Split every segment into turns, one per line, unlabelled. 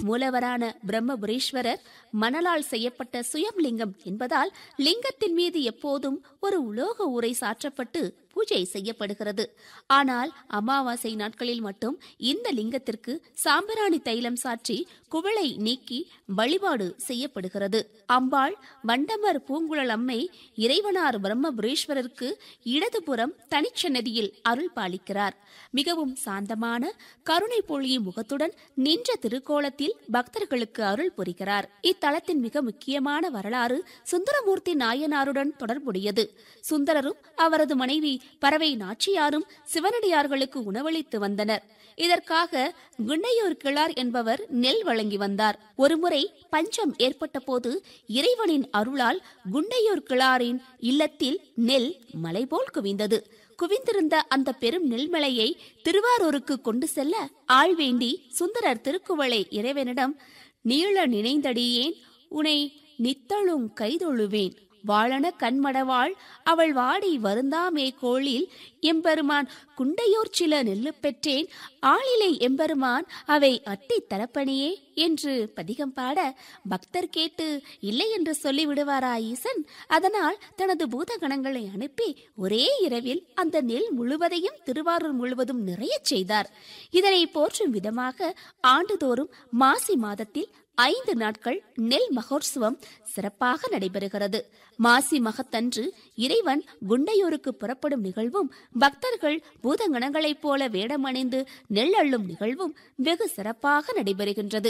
மூலவரான பிரம்மபுரீஸ்வரர் மணலால் செய்யப்பட்ட சுயம்லிங்கம் என்பதால் லிங்கத்தின் மீது எப்போதும் ஒரு உலோக உரை சாற்றப்பட்டு பூஜை செய்யப்படுகிறது ஆனால் அமாவாசை நாட்களில் மட்டும் இந்த லிங்கத்திற்கு சாம்பிராணி தைலம் சாற்றி குவளை நீக்கி வழிபாடு செய்யப்படுகிறது அம்பாள் வண்டமர் பூங்குழல் அம்மை இறைவனார் பிரம்மபுரீஸ்வரருக்கு இடதுபுறம் தனிச்சன்னதியில் அருள் பாலிக்கிறார் மிகவும் சாந்தமான கருணை பொழியும் முகத்துடன் நின்ற திருக்கோலத்தில் பக்தர்களுக்கு அருள் புரிகிறார் இத்தலத்தின் மிக முக்கியமான வரலாறு சுந்தரமூர்த்தி நாயனாருடன் தொடர்புடையது சுந்தரரும் அவரது மனைவி பறவை நாச்சியாரும் சிவனடியார்களுக்கு உணவளித்து வந்தனர் இதற்காக குண்டையூர் கிழார் என்பவர் நெல் வழங்கி வந்தார் ஒருமுறை பஞ்சம் ஏற்பட்ட போது இறைவனின் அருளால் குண்டையூர் கிழாரின் இல்லத்தில் நெல் மலை போல் குவிந்தது குவிந்திருந்த அந்த பெரும் நெல்மலையை திருவாரூருக்கு கொண்டு செல்ல ஆள் வேண்டி சுந்தரர் திருக்குவளை இறைவனிடம் நீள நினைந்தடியேன் உனை நித்தழும் கைதொழுவேன் வாழன கண்மடவாள் அவள் வாடி வருந்தாமே கோளில் எம்பெருமான் குண்டையோர் சில நெல்லு பெற்றேன் ஆளிலை எம்பெருமான் அவை அட்டி தரப்பணியே என்று பதிகம் பாட பக்தர் கேட்டு இல்லை என்று சொல்லிவிடுவாரா ஈசன் அதனால் தனது பூதகணங்களை அனுப்பி ஒரே இரவில் அந்த நெல் முழுவதையும் திருவாரூர் முழுவதும் நிறையச் செய்தார் இதனை போற்றும் விதமாக ஆண்டுதோறும் மாசி மாதத்தில் ஐந்து நாட்கள் நெல் மகோற்சவம் சிறப்பாக நடைபெறுகிறது மாசி மகத்தன்று இறைவன் குண்டையூருக்கு புறப்படும் நிகழ்வும் பக்தர்கள் பூதங்கணங்களைப் போல வேடமணிந்து நெல் அள்ளும் நிகழ்வும் வெகு சிறப்பாக நடைபெறுகின்றது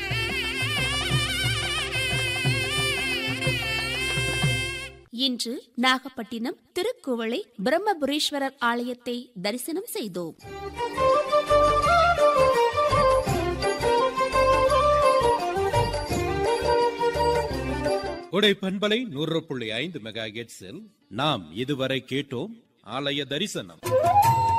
இன்று நாகப்பட்டினம் திருக்குவளை பிரம்மபுரீஸ்வரர் ஆலயத்தை தரிசனம் செய்தோம்
உடை பண்பலை நூறு புள்ளி ஐந்து மெகா நாம் இதுவரை கேட்டோம் ஆலய தரிசனம்